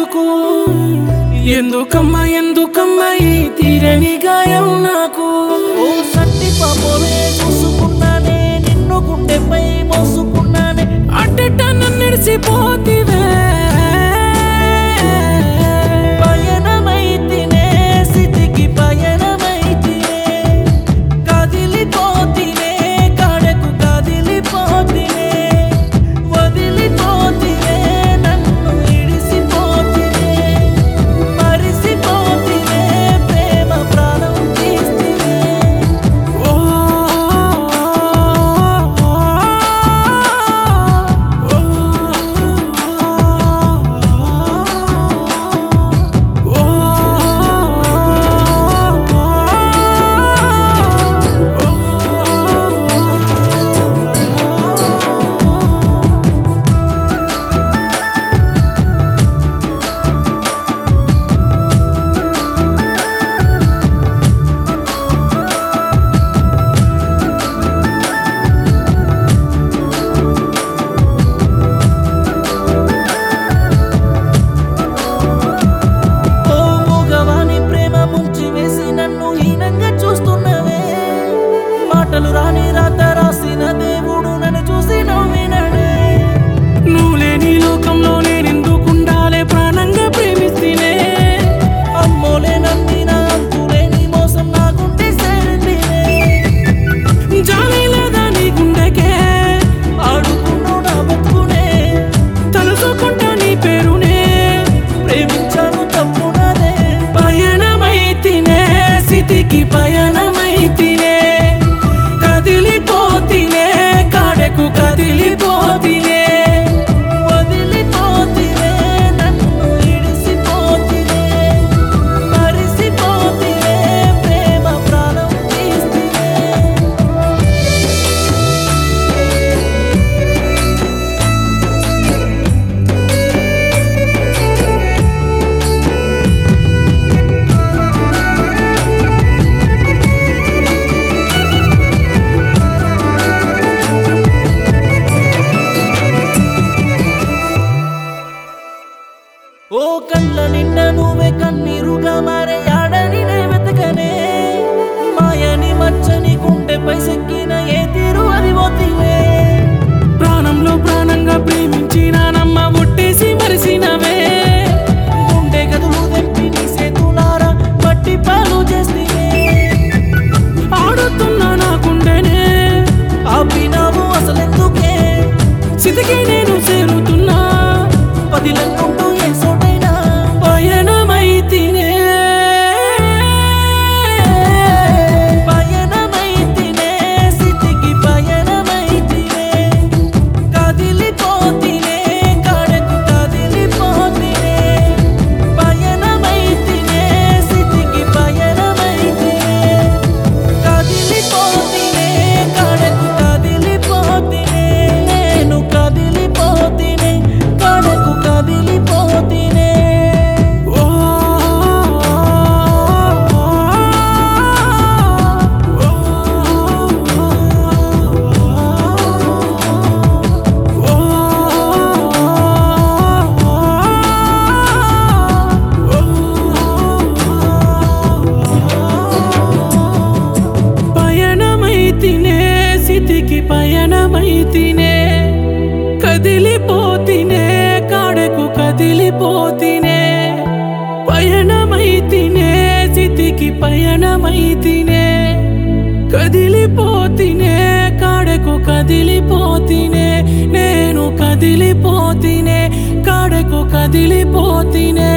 నాకు ఎందుకమ్మా ఎందుకమ్మా ఈ తీరని గాయం నాకు ఓ సట్టి పాపమే చూసుకున్నానే నిన్ను గుండెపై మోసుకున్నానే అడ్డట నన్నడిసిపోతివే పయనమైతినే స్థితికి పయనమైతినే కదిలిపోతినే కడకు కదిలిపోతినే వదిలిపోతినే నన్ను ఇడిసిపోతినే మరిసిపోతినే ప్రేమ ప్రాణం తీస్తినే ఓ ఓ మూగవాని ప్రేమ ముంచి వేసి నన్ను హీనంగా చూస్తున్నవే మాటలు రాని రాత రాసిన దేవుడు నన్ను చూసి నవ్వినడే నువ్వు లేని లోకంలో నేనెందుకుండాలే ప్రాణంగా ప్రేమిస్తేనే అమ్మోలే నమ్మిన అంతులేని మోసం నా గుండె సేరిందినే జాలి లేదా నీ గుండెకే ఆడుకున్నావు నా బతుకునే తలుసుకుంటా నీ పేరునే ప్రేమించాను తప్పునదే పయనమైతినే స్థితికి పయనమైతినే కదిలిపోతినే కాడకు కదిలిపోతినే వదిలిపోతినే నన్ను ఇడిసిపోతినే మరిసిపోతినే ప్రేమ ప్రాణం తీస్తినే ఓ కళ్ళ నిండా నువ్వే కన్నీరుగా మారే ఆడని నే వెతకనే మాయని మచ్చని గుండెపై సెక్కిన ఏ తీరు అది పోతివే ప్రాణంలో ప్రాణంగా ప్రేమించిన నమ్మ ఒట్టేసి మరిసినవే గుండె గదులు తెప్పి నీ సేతులారా పట్టి పాలు చేస్తీవే ఆడుతున్న నా గుండెనే ఆపినావు అసలెందుకే స్థితికి నేను చేరుతున్నా పదిలంటుంటూ ఏ చోటైనా పయనమైతినే పయనమైతినే స్థితికి పయనమైతినే కదిలిపోతినే కడకు కదిలిపోతినే పయనమైతినే స్థితికి పయనమైతినే కదిలిపోతినే కడకు కదిలిపోతినే నేను కదిలిపోతినే కడకు కదిలిపోతినే ఓ పయనమైతినే స్థితికి పయనమైతినే కదిలిపోతినే కాడకు కదిలిపోతినే పయనమైతినే స్థితికి పయనమైతినే కదిలిపోతినే కాడకు కదిలిపోతినే నేను కదిలిపోతినే కాడకు కదిలిపోతినే